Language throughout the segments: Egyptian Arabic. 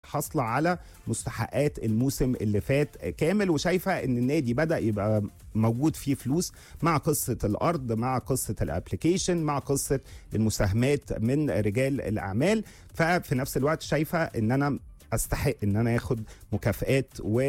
حاصله على مستحقات الموسم اللي فات كامل وشايفه ان النادي بدا يبقى موجود فيه فلوس مع قصه الارض مع قصه الابلكيشن مع قصه المساهمات من رجال الاعمال ففي نفس الوقت شايفه ان انا استحق ان انا اخد مكافئات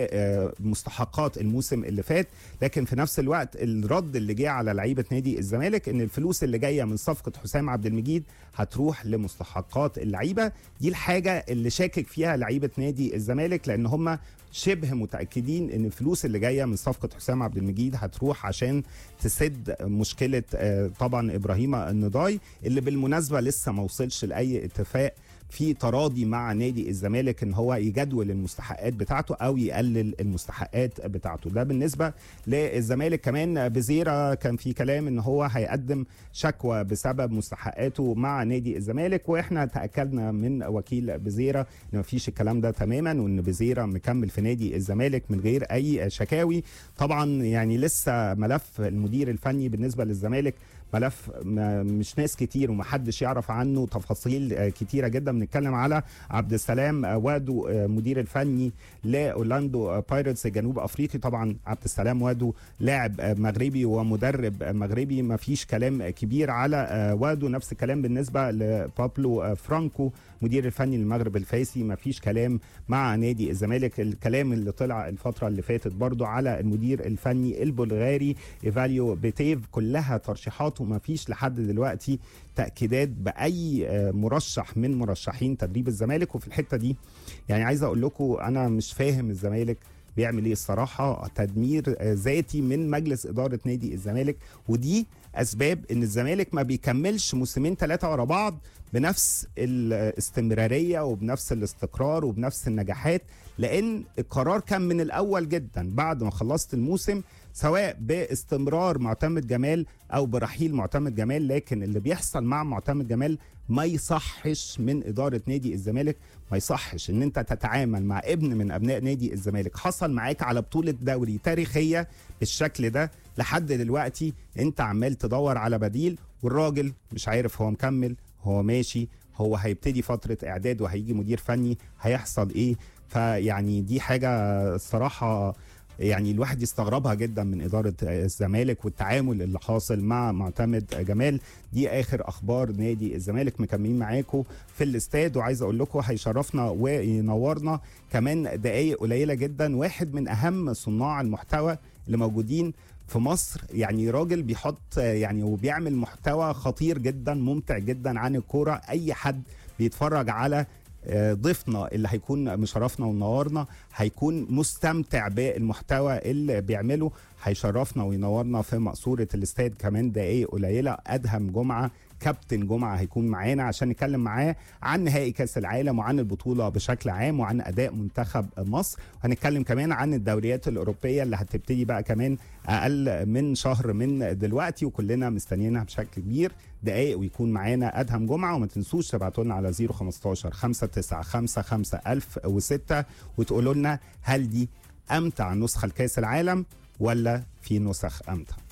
ومستحقات الموسم اللي فات لكن في نفس الوقت الرد اللي جه على لعيبه نادي الزمالك ان الفلوس اللي جايه من صفقه حسام عبد المجيد هتروح لمستحقات اللعيبه دي الحاجه اللي شاكك فيها لعيبه نادي الزمالك لان هم شبه متاكدين ان الفلوس اللي جايه من صفقه حسام عبد المجيد هتروح عشان تسد مشكله طبعا ابراهيم النضاي اللي بالمناسبه لسه ما وصلش لاي اتفاق في تراضي مع نادي الزمالك ان هو يجدول المستحقات بتاعته او يقلل المستحقات بتاعته ده بالنسبه للزمالك كمان بزيرا كان في كلام ان هو هيقدم شكوى بسبب مستحقاته مع نادي الزمالك واحنا تاكدنا من وكيل بزيرا ان مفيش الكلام ده تماما وان بزيرا مكمل في نادي الزمالك من غير اي شكاوي طبعا يعني لسه ملف المدير الفني بالنسبه للزمالك ملف مش ناس كتير ومحدش يعرف عنه تفاصيل كتيره جدا بنتكلم على عبد السلام وادو مدير الفني لاورلاندو بايرتس جنوب افريقي طبعا عبد السلام وادو لاعب مغربي ومدرب مغربي ما فيش كلام كبير على وادو نفس الكلام بالنسبه لبابلو فرانكو مدير الفني للمغرب الفاسي ما فيش كلام مع نادي الزمالك الكلام اللي طلع الفتره اللي فاتت برضو على المدير الفني البلغاري ايفاليو بيتيف كلها ترشيحات وما فيش لحد دلوقتي تاكيدات باي مرشح من مرشحين تدريب الزمالك وفي الحته دي يعني عايز اقول لكم انا مش فاهم الزمالك بيعمل ايه الصراحه تدمير ذاتي من مجلس اداره نادي الزمالك ودي اسباب ان الزمالك ما بيكملش موسمين ثلاثه ورا بعض بنفس الاستمراريه وبنفس الاستقرار وبنفس النجاحات لان القرار كان من الاول جدا بعد ما خلصت الموسم سواء باستمرار معتمد جمال او برحيل معتمد جمال لكن اللي بيحصل مع معتمد جمال ما يصحش من اداره نادي الزمالك ما يصحش ان انت تتعامل مع ابن من ابناء نادي الزمالك حصل معاك على بطوله دوري تاريخيه بالشكل ده لحد دلوقتي انت عمال تدور على بديل والراجل مش عارف هو مكمل هو ماشي هو هيبتدي فتره اعداد وهيجي مدير فني هيحصل ايه فيعني دي حاجه الصراحه يعني الواحد يستغربها جدا من اداره الزمالك والتعامل اللي حاصل مع معتمد جمال دي اخر اخبار نادي الزمالك مكملين معاكم في الاستاد وعايز اقول لكم هيشرفنا وينورنا كمان دقائق قليله جدا واحد من اهم صناع المحتوى اللي موجودين في مصر يعني راجل بيحط يعني وبيعمل محتوى خطير جدا ممتع جدا عن الكوره اي حد بيتفرج على ضيفنا اللي هيكون مشرفنا ونورنا هيكون مستمتع بالمحتوى اللي بيعمله هيشرفنا وينورنا في مقصورة الاستاد كمان دقايق قليلة أدهم جمعة كابتن جمعة هيكون معانا عشان نتكلم معاه عن نهائي كأس العالم وعن البطولة بشكل عام وعن أداء منتخب مصر وهنتكلم كمان عن الدوريات الأوروبية اللي هتبتدي بقى كمان أقل من شهر من دلوقتي وكلنا مستنيينها بشكل كبير دقايق ويكون معانا أدهم جمعة وما تنسوش تبعتوا لنا على 015 5955 1006 وتقولوا لنا هل دي أمتع نسخة لكأس العالم ولا في نسخ أمتع